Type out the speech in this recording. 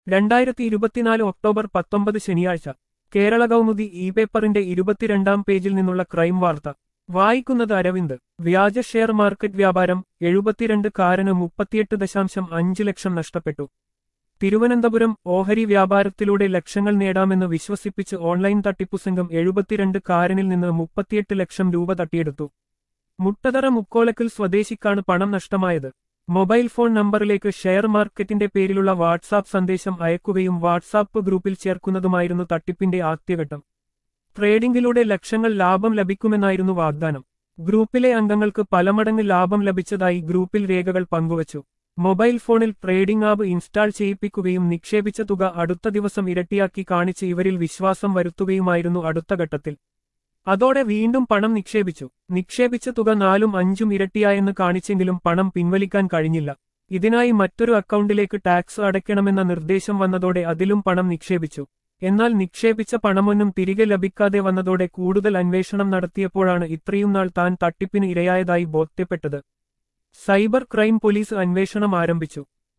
രണ്ടായിരത്തി ഇരുപത്തിനാല് ഒക്ടോബർ പത്തൊമ്പത് ശനിയാഴ്ച കേരള കൗമുദി ഇ പേപ്പറിന്റെ ഇരുപത്തിരണ്ടാം പേജിൽ നിന്നുള്ള ക്രൈം വാർത്ത വായിക്കുന്നത് അരവിന്ദ് വ്യാജ ഷെയർ മാർക്കറ്റ് വ്യാപാരം എഴുപത്തിരണ്ട് കാരന് മുപ്പത്തിയെട്ട് ദശാംശം അഞ്ച് ലക്ഷം നഷ്ടപ്പെട്ടു തിരുവനന്തപുരം ഓഹരി വ്യാപാരത്തിലൂടെ ലക്ഷങ്ങൾ നേടാമെന്ന് വിശ്വസിപ്പിച്ച് ഓൺലൈൻ തട്ടിപ്പു സംഘം എഴുപത്തിരണ്ട് കാരനിൽ നിന്ന് മുപ്പത്തിയെട്ട് ലക്ഷം രൂപ തട്ടിയെടുത്തു മുട്ടതറ മുക്കോലക്കൽ സ്വദേശിക്കാണ് പണം നഷ്ടമായത് മൊബൈൽ ഫോൺ നമ്പറിലേക്ക് ഷെയർ മാർക്കറ്റിന്റെ പേരിലുള്ള വാട്സാപ്പ് സന്ദേശം അയക്കുകയും വാട്സാപ്പ് ഗ്രൂപ്പിൽ ചേർക്കുന്നതുമായിരുന്നു തട്ടിപ്പിന്റെ ആദ്യഘട്ടം ട്രേഡിംഗിലൂടെ ലക്ഷങ്ങൾ ലാഭം ലഭിക്കുമെന്നായിരുന്നു വാഗ്ദാനം ഗ്രൂപ്പിലെ അംഗങ്ങൾക്ക് പലമടങ്ങ് ലാഭം ലഭിച്ചതായി ഗ്രൂപ്പിൽ രേഖകൾ പങ്കുവച്ചു മൊബൈൽ ഫോണിൽ ട്രേഡിംഗ് ആപ്പ് ഇൻസ്റ്റാൾ ചെയ്യിപ്പിക്കുകയും നിക്ഷേപിച്ച തുക അടുത്ത ദിവസം ഇരട്ടിയാക്കി കാണിച്ച് ഇവരിൽ വിശ്വാസം വരുത്തുകയുമായിരുന്നു അടുത്ത ഘട്ടത്തിൽ അതോടെ വീണ്ടും പണം നിക്ഷേപിച്ചു നിക്ഷേപിച്ച തുക നാലും അഞ്ചും ഇരട്ടിയായെന്ന് കാണിച്ചെങ്കിലും പണം പിൻവലിക്കാൻ കഴിഞ്ഞില്ല ഇതിനായി മറ്റൊരു അക്കൗണ്ടിലേക്ക് ടാക്സ് അടയ്ക്കണമെന്ന നിർദ്ദേശം വന്നതോടെ അതിലും പണം നിക്ഷേപിച്ചു എന്നാൽ നിക്ഷേപിച്ച പണമൊന്നും തിരികെ ലഭിക്കാതെ വന്നതോടെ കൂടുതൽ അന്വേഷണം നടത്തിയപ്പോഴാണ് ഇത്രയും നാൾ താൻ തട്ടിപ്പിന് ഇരയായതായി ബോധ്യപ്പെട്ടത് സൈബർ ക്രൈം പോലീസ് അന്വേഷണം ആരംഭിച്ചു